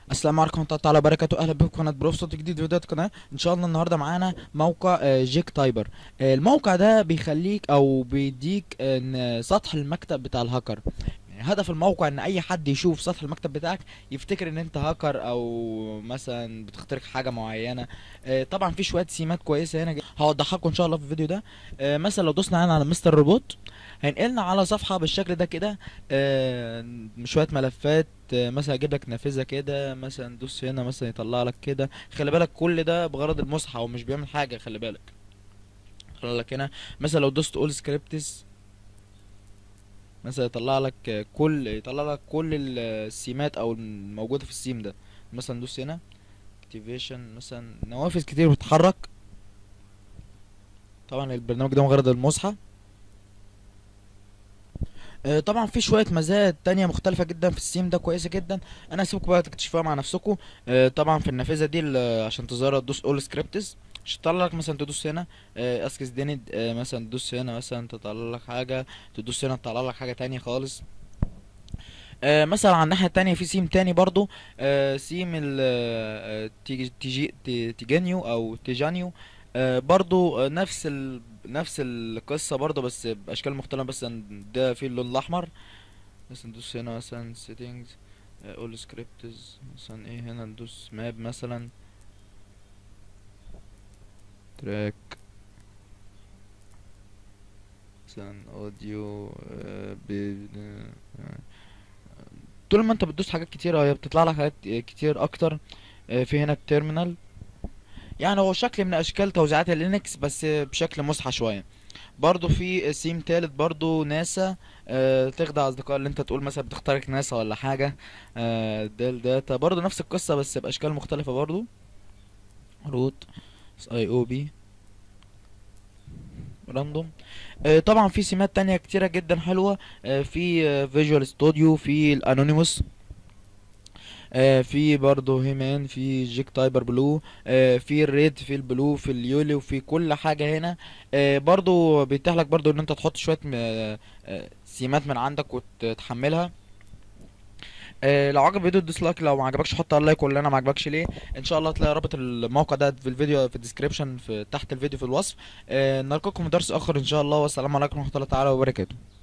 السلام عليكم ورحمة الله تعالى وبركاته أهلا بكم في قناة بروف صوت جديد فيديوهات قناة إن شاء الله النهاردة معانا موقع آه، جيك تايبر آه، الموقع ده بيخليك أو بيديك إن سطح المكتب بتاع الهاكر يعني هدف الموقع إن أي حد يشوف سطح المكتب بتاعك يفتكر إن أنت هاكر أو مثلا بتخترق حاجة معينة آه، طبعا في شوية سيمات كويسة هنا هوضحها لكم إن شاء الله في الفيديو ده آه، مثلا لو دوسنا هنا على مستر روبوت هينقلنا على صفحة بالشكل ده كده آه، شوية ملفات آه، مثلا اجيب لك نافذة كده مثلا دوس هنا مثلا يطلع لك كده خلي بالك كل ده بغرض المصحف هو مش بيعمل حاجة خلي بالك يطلع لك هنا مثلا لو دوست اول سكريبتس مثلا يطلع لك آه، كل يطلع لك كل ال- السيمات او الموجودة في السيم ده مثلا دوس هنا اكتيفيشن مثلا نوافذ كتير بتتحرك طبعا البرنامج ده مغرض المصحف آه، طبعا في شوية مزايا تانية مختلفة جدا في السيم ده كويسة جدا انا هسيبكم بقى تكتشفوها مع نفسكم آه، طبعا في النافذة دي ال- عشان تظهر تدوس اول سكريبتس عشان تطلع لك مثلا تدوس هنا اسكس دينيد مثلا تدوس هنا مثلا تطلع لك حاجة تدوس هنا تطلع لك حاجة تانية خالص آه، مثلا على الناحية التانية في سيم تاني برضو آه، سيم ال آه، تيجي تيجي تي- تيجانيو او تيجانيو آه، برضو آه، نفس ال نفس القصة برضو بس بأشكال مختلفة بس ده فيه اللون الأحمر مثلا ندوس هنا مثلا settings آه، all scripts مثلا ايه هنا ندوس map مثلا track مثلا audio آه، ب- آه، طول ما انت بتدوس حاجات كتيرة هي بتطلع لك حاجات كتير اكتر آه، في هنا التيرمينال يعني هو شكل من اشكال توزيعات اللينكس بس بشكل مصحى شوية برضو في سيم تالت برضو ناسا آه تخدع اصدقاء اللي انت تقول مثلا بتخترق ناسا ولا حاجة آه ديل داتا برضو نفس القصة بس باشكال مختلفة برضو روت اي او بي راندوم آه طبعا في سيمات تانية كتيرة جدا حلوة آه في فيجوال ستوديو في الانونيموس آه في برضه هيمان في جيك تايبر بلو آه في الريد في البلو في اليولي وفي كل حاجة هنا آه برضه بيتيح لك برضه ان انت تحط شوية م- آه آه، سيمات من عندك وتحملها آه لو عجب الفيديو ادوس لايك لو ما عجبكش حط على لايك ولا انا ما عجبكش ليه ان شاء الله هتلاقي رابط الموقع ده في الفيديو في الديسكريبشن في تحت الفيديو في الوصف آه نلقاكم في درس اخر ان شاء الله والسلام عليكم ورحمة الله تعالى وبركاته